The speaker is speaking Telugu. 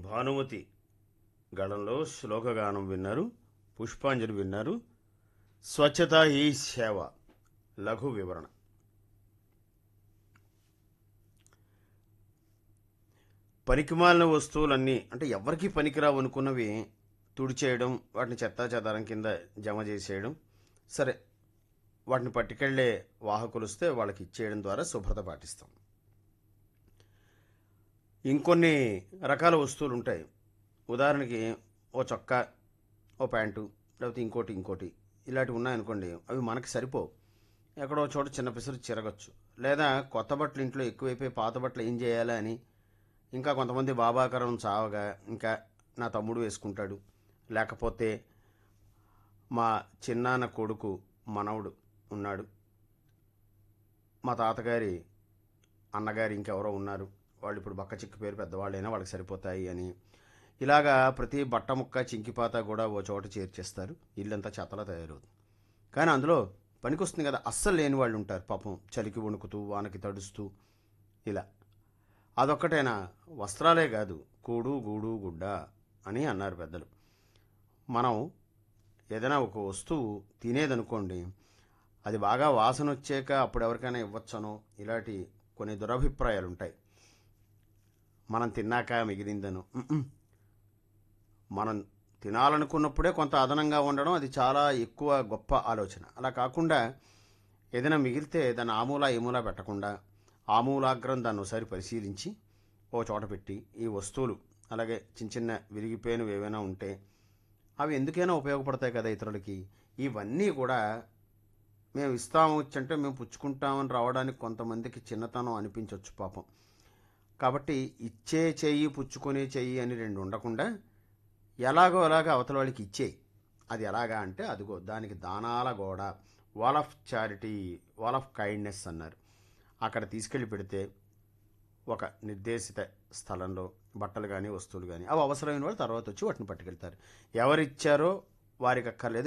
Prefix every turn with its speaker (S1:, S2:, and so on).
S1: భానుమతి గళంలో శ్లోకగానం విన్నారు పుష్పాంజలి విన్నారు స్వచ్ఛత ఈ సేవ లఘు వివరణ పనికిమాలిన వస్తువులన్నీ అంటే ఎవరికి పనికిరావు అనుకున్నవి తుడిచేయడం వాటిని చెత్తా చెదారం కింద జమ చేసేయడం సరే వాటిని పట్టుకెళ్లే వాహకులు వస్తే వాళ్ళకి ఇచ్చేయడం ద్వారా శుభ్రత పాటిస్తాం ఇంకొన్ని రకాల వస్తువులు ఉంటాయి ఉదాహరణకి ఓ చొక్కా ఓ ప్యాంటు లేకపోతే ఇంకోటి ఇంకోటి ఇలాంటివి ఉన్నాయనుకోండి అవి మనకి సరిపోవు ఎక్కడో చోట చిన్న పిసరు చిరగచ్చు లేదా కొత్త బట్టలు ఇంట్లో ఎక్కువైపోయి పాత బట్టలు ఏం చేయాలి అని ఇంకా కొంతమంది బాబాకరం చావగా ఇంకా నా తమ్ముడు వేసుకుంటాడు లేకపోతే మా చిన్నాన్న కొడుకు మనవడు ఉన్నాడు మా తాతగారి అన్నగారి ఇంకెవరో ఉన్నారు వాళ్ళు ఇప్పుడు బక్క చిక్కు పేరు పెద్దవాళ్ళైనా వాళ్ళకి సరిపోతాయి అని ఇలాగా ప్రతి బట్ట ముక్క చింకిపాత కూడా ఓ చోట చేర్చేస్తారు ఇల్లంతా చెత్తలా తయారవుతుంది కానీ అందులో పనికొస్తుంది కదా అస్సలు లేని వాళ్ళు ఉంటారు పాపం చలికి వణుకుతూ వానకి తడుస్తూ ఇలా అదొక్కటేనా వస్త్రాలే కాదు కూడు గూడు గుడ్డ అని అన్నారు పెద్దలు మనం ఏదైనా ఒక వస్తువు తినేదనుకోండి అది బాగా వాసన వచ్చాక అప్పుడు ఎవరికైనా ఇవ్వచ్చనో ఇలాంటి కొన్ని దురభిప్రాయాలు ఉంటాయి మనం తిన్నాక మిగిలిందను ఉమ్మ్. మనం తినాలనుకున్నప్పుడే కొంత అదనంగా ఉండడం అది చాలా ఎక్కువ గొప్ప ఆలోచన అలా కాకుండా ఏదైనా మిగిలితే దాన్ని ఆమూల ఏమూలా పెట్టకుండా ఆమూలాగ్రం దాన్ని ఒకసారి పరిశీలించి ఓ చోట పెట్టి ఈ వస్తువులు అలాగే చిన్న చిన్న విరిగిపోయినవి ఏవైనా ఉంటే అవి ఎందుకైనా ఉపయోగపడతాయి కదా ఇతరులకి ఇవన్నీ కూడా మేము ఇస్తాము అంటే మేము పుచ్చుకుంటామని రావడానికి కొంతమందికి చిన్నతనం అనిపించవచ్చు పాపం కాబట్టి ఇచ్చే చెయ్యి పుచ్చుకునే చెయ్యి అని రెండు ఉండకుండా ఎలాగో అలాగ అవతల వాళ్ళకి ఇచ్చేయి అది ఎలాగా అంటే అదిగో దానికి దానాల గోడ wall of charity wall of kindness అన్నారు అక్కడ తీసుకెళ్ళి పెడితే ఒక నిర్దేశిత స్థలంలో బట్టలు కానీ వస్తువులు కానీ అవి అవసరమైన వాళ్ళు తర్వాత వచ్చి వాటిని పట్టుకెళ్తారు ఎవరిచ్చారో వారికి అక్కర్లేదు